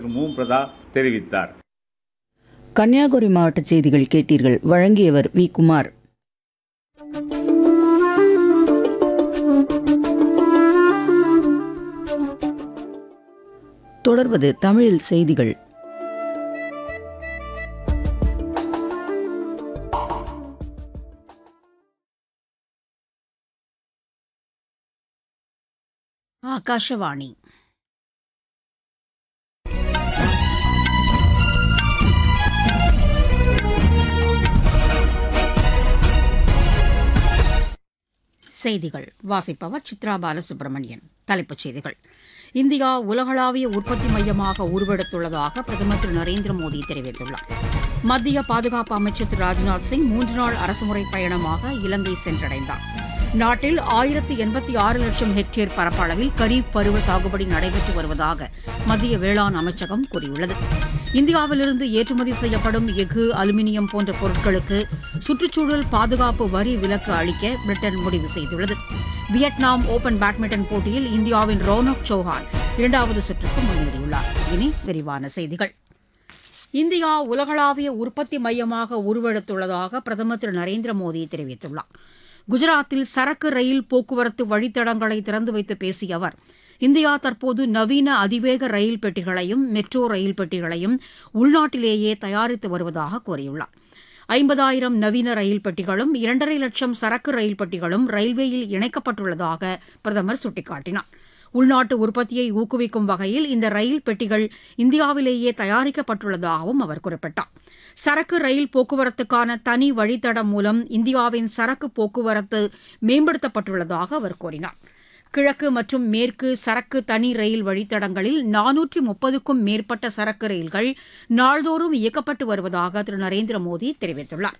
திரு மு பிரதாப் தெரிவித்தார் கன்னியாகுமரி மாவட்ட செய்திகள் கேட்டீர்கள் வழங்கியவர் வி குமார் தொடர்வது தமிழில் செய்திகள் ಆಕಾಶವಾಣಿ செய்திகள் வாசிப்பவர் சித்ரா பாலசுப்ரமணியன் தலைப்புச் செய்திகள் இந்தியா உலகளாவிய உற்பத்தி மையமாக உருவெடுத்துள்ளதாக பிரதமர் திரு நரேந்திர மோடி தெரிவித்துள்ளார் மத்திய பாதுகாப்பு அமைச்சர் திரு ராஜ்நாத் சிங் மூன்று நாள் அரசுமுறை பயணமாக இலங்கை சென்றடைந்தார் நாட்டில் ஆயிரத்து எண்பத்தி ஆறு லட்சம் ஹெக்டேர் பரப்பளவில் கரீப் பருவ சாகுபடி நடைபெற்று வருவதாக மத்திய வேளாண் அமைச்சகம் கூறியுள்ளது இந்தியாவிலிருந்து ஏற்றுமதி செய்யப்படும் எஃகு அலுமினியம் போன்ற பொருட்களுக்கு சுற்றுச்சூழல் பாதுகாப்பு வரி விலக்கு அளிக்க பிரிட்டன் முடிவு செய்துள்ளது வியட்நாம் ஓபன் பேட்மிண்டன் போட்டியில் இந்தியாவின் ரோனக் சௌஹான் இரண்டாவது சுற்றுக்கு முன்னேறியுள்ளார் இனி விரிவான செய்திகள் இந்தியா உலகளாவிய உற்பத்தி மையமாக உருவெடுத்துள்ளதாக பிரதமர் திரு நரேந்திர மோடி தெரிவித்துள்ளார் குஜராத்தில் சரக்கு ரயில் போக்குவரத்து வழித்தடங்களை திறந்து வைத்து பேசிய அவர் இந்தியா தற்போது நவீன அதிவேக ரயில் பெட்டிகளையும் மெட்ரோ ரயில் பெட்டிகளையும் உள்நாட்டிலேயே தயாரித்து வருவதாக கூறியுள்ளார் ஐம்பதாயிரம் நவீன ரயில் பெட்டிகளும் இரண்டரை லட்சம் சரக்கு ரயில் பெட்டிகளும் ரயில்வேயில் இணைக்கப்பட்டுள்ளதாக பிரதமர் சுட்டிக்காட்டினார் உள்நாட்டு உற்பத்தியை ஊக்குவிக்கும் வகையில் இந்த ரயில் பெட்டிகள் இந்தியாவிலேயே தயாரிக்கப்பட்டுள்ளதாகவும் அவர் குறிப்பிட்டார் சரக்கு ரயில் போக்குவரத்துக்கான தனி வழித்தடம் மூலம் இந்தியாவின் சரக்கு போக்குவரத்து மேம்படுத்தப்பட்டுள்ளதாக அவர் கூறினார் கிழக்கு மற்றும் மேற்கு சரக்கு தனி ரயில் வழித்தடங்களில் நானூற்றி முப்பதுக்கும் மேற்பட்ட சரக்கு ரயில்கள் நாள்தோறும் இயக்கப்பட்டு வருவதாக திரு நரேந்திர மோடி தெரிவித்துள்ளார்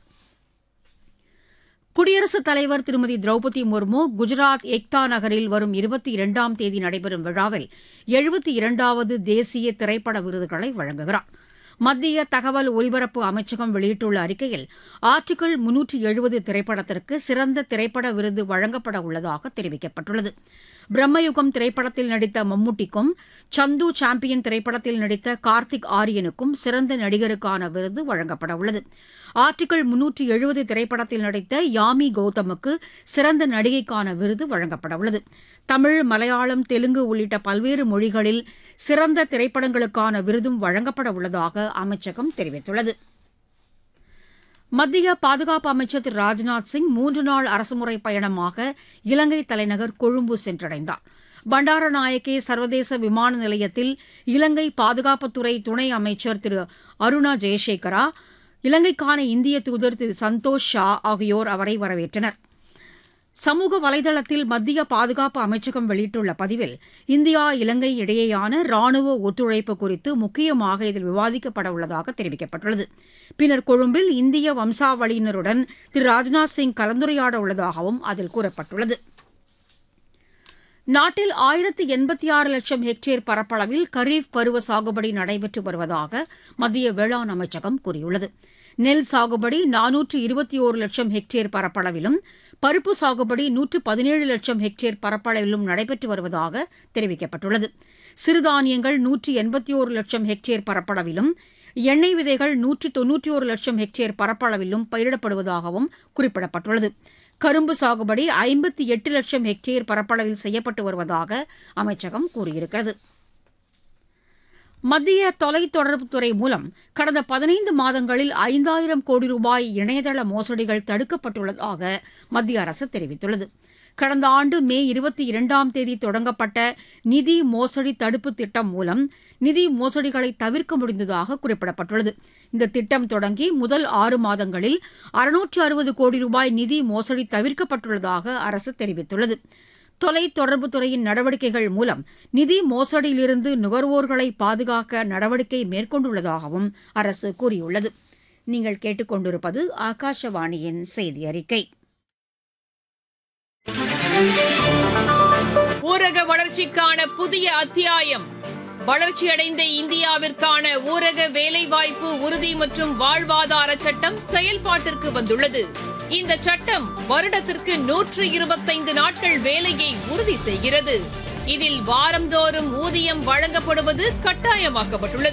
குடியரசுத் தலைவர் திருமதி திரௌபதி முர்மு குஜராத் ஏக்தா நகரில் வரும் இருபத்தி இரண்டாம் தேதி நடைபெறும் விழாவில் எழுபத்தி இரண்டாவது தேசிய திரைப்பட விருதுகளை வழங்குகிறார் மத்திய தகவல் ஒலிபரப்பு அமைச்சகம் வெளியிட்டுள்ள அறிக்கையில் ஆர்டிகிள் முன்னூற்றி எழுபது திரைப்படத்திற்கு சிறந்த திரைப்பட விருது வழங்கப்பட உள்ளதாக தெரிவிக்கப்பட்டுள்ளது பிரம்மயுகம் திரைப்படத்தில் நடித்த மம்முட்டிக்கும் சந்து சாம்பியன் திரைப்படத்தில் நடித்த கார்த்திக் ஆரியனுக்கும் சிறந்த நடிகருக்கான விருது வழங்கப்பட உள்ளது ஆர்டிகிள் முன்னூற்றி எழுபது திரைப்படத்தில் நடித்த யாமி கௌதமுக்கு சிறந்த நடிகைக்கான விருது வழங்கப்பட உள்ளது தமிழ் மலையாளம் தெலுங்கு உள்ளிட்ட பல்வேறு மொழிகளில் சிறந்த திரைப்படங்களுக்கான விருதும் வழங்கப்பட உள்ளதாக அமைச்சகம் தெரிவித்துள்ளது மத்திய பாதுகாப்பு அமைச்சர் திரு ராஜ்நாத் சிங் மூன்று நாள் அரசுமுறை பயணமாக இலங்கை தலைநகர் கொழும்பு சென்றடைந்தார் பண்டாரநாயக்கே சர்வதேச விமான நிலையத்தில் இலங்கை பாதுகாப்புத்துறை துணை அமைச்சர் திரு அருணா ஜெயசேகரா இலங்கைக்கான இந்திய தூதர் திரு சந்தோஷ் ஷா ஆகியோர் அவரை வரவேற்றனர் சமூக வலைதளத்தில் மத்திய பாதுகாப்பு அமைச்சகம் வெளியிட்டுள்ள பதிவில் இந்தியா இலங்கை இடையேயான ராணுவ ஒத்துழைப்பு குறித்து முக்கியமாக இதில் விவாதிக்கப்பட உள்ளதாக தெரிவிக்கப்பட்டுள்ளது பின்னர் கொழும்பில் இந்திய வம்சாவளியினருடன் திரு ராஜ்நாத் சிங் கலந்துரையாட உள்ளதாகவும் அதில் கூறப்பட்டுள்ளது நாட்டில் ஆயிரத்து எண்பத்தி ஆறு லட்சம் ஹெக்டேர் பரப்பளவில் கரீப் பருவ சாகுபடி நடைபெற்று வருவதாக மத்திய வேளாண் அமைச்சகம் கூறியுள்ளது நெல் சாகுபடி நானூற்று இருபத்தி ஓரு லட்சம் ஹெக்டேர் பரப்பளவிலும் பருப்பு சாகுபடி நூற்று பதினேழு லட்சம் ஹெக்டேர் பரப்பளவிலும் நடைபெற்று வருவதாக தெரிவிக்கப்பட்டுள்ளது சிறுதானியங்கள் நூற்று எண்பத்தி ஓரு லட்சம் ஹெக்டேர் பரப்பளவிலும் எண்ணெய் விதைகள் நூற்று தொன்னூற்றி ஒரு லட்சம் ஹெக்டேர் பரப்பளவிலும் பயிரிடப்படுவதாகவும் குறிப்பிடப்பட்டுள்ளது கரும்பு சாகுபடி ஐம்பத்தி எட்டு லட்சம் ஹெக்டேர் பரப்பளவில் செய்யப்பட்டு வருவதாக அமைச்சகம் கூறியிருக்கிறது மத்திய தொலைத்தொடர்புத்துறை மூலம் கடந்த பதினைந்து மாதங்களில் ஐந்தாயிரம் கோடி ரூபாய் இணையதள மோசடிகள் தடுக்கப்பட்டுள்ளதாக மத்திய அரசு தெரிவித்துள்ளது கடந்த ஆண்டு மே இருபத்தி இரண்டாம் தேதி தொடங்கப்பட்ட நிதி மோசடி தடுப்பு திட்டம் மூலம் நிதி மோசடிகளை தவிர்க்க முடிந்ததாக குறிப்பிடப்பட்டுள்ளது இந்த திட்டம் தொடங்கி முதல் ஆறு மாதங்களில் அறுநூற்று அறுபது கோடி ரூபாய் நிதி மோசடி தவிர்க்கப்பட்டுள்ளதாக அரசு தெரிவித்துள்ளது தொலை தொடர்புத்துறையின் நடவடிக்கைகள் மூலம் நிதி மோசடியிலிருந்து நுகர்வோர்களை பாதுகாக்க நடவடிக்கை மேற்கொண்டுள்ளதாகவும் அரசு கூறியுள்ளது நீங்கள் கேட்டுக்கொண்டிருப்பது ஆகாஷவாணியின் செய்தி அறிக்கை ஊரக வளர்ச்சிக்கான புதிய அத்தியாயம் வளர்ச்சியடைந்த இந்தியாவிற்கான ஊரக வேலைவாய்ப்பு உறுதி மற்றும் வாழ்வாதார சட்டம் செயல்பாட்டிற்கு வந்துள்ளது இந்த சட்டம் வருடத்திற்கு நூற்று இருபத்தைந்து நாட்கள் வேலையை உறுதி செய்கிறது இதில் வாரந்தோறும் ஊதியம் வழங்கப்படுவது கட்டாயமாக்கப்பட்டுள்ளது